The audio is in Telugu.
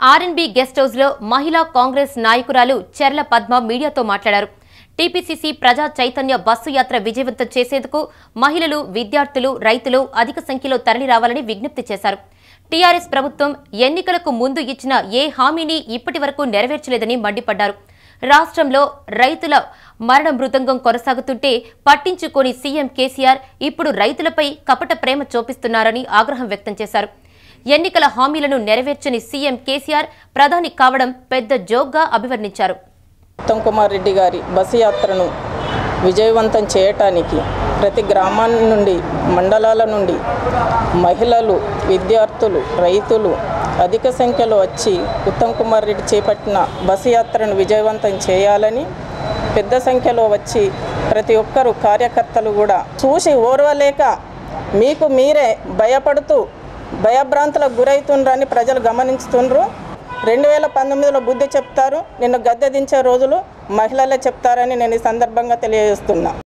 ఆర్ఎన్బి గెస్ట్ హౌస్ లో మహిళా కాంగ్రెస్ నాయకురాలు చెర్ల పద్మ మీడియాతో మాట్లాడారు టీపీసీసీ ప్రజా చైతన్య బస్సు యాత్ర విజయవంతం చేసేందుకు మహిళలు విద్యార్థులు రైతులు అధిక సంఖ్యలో తరలిరావాలని విజ్ఞప్తి చేశారు టీఆర్ఎస్ ప్రభుత్వం ఎన్నికలకు ముందు ఇచ్చిన ఏ హామీని ఇప్పటి వరకు నెరవేర్చలేదని మండిపడ్డారు రాష్ట్రంలో రైతుల మరణ మృదంగం కొనసాగుతుంటే పట్టించుకోని సీఎం కేసీఆర్ ఇప్పుడు రైతులపై కపట ప్రేమ చూపిస్తున్నారని ఆగ్రహం వ్యక్తం చేశారు ఎన్నికల హామీలను నెరవేర్చని సీఎం కేసీఆర్ ప్రధాని కావడం పెద్ద జోక్గా అభివర్ణించారు ఉత్తమ్ కుమార్ రెడ్డి గారి బస్సు యాత్రను విజయవంతం చేయటానికి ప్రతి గ్రామాల నుండి మండలాల నుండి మహిళలు విద్యార్థులు రైతులు అధిక సంఖ్యలో వచ్చి ఉత్తమ్ కుమార్ రెడ్డి చేపట్టిన బస్సు యాత్రను విజయవంతం చేయాలని పెద్ద సంఖ్యలో వచ్చి ప్రతి ఒక్కరు కార్యకర్తలు కూడా చూసి ఓర్వలేక మీకు మీరే భయపడుతూ భయభ్రాంతులకు గురవుతుండ్రని ప్రజలు గమనించుతుండ్రు రెండు వేల పంతొమ్మిదిలో బుద్ధి చెప్తారు నిన్ను గద్దె దించే రోజులు మహిళలే చెప్తారని నేను ఈ సందర్భంగా తెలియజేస్తున్నా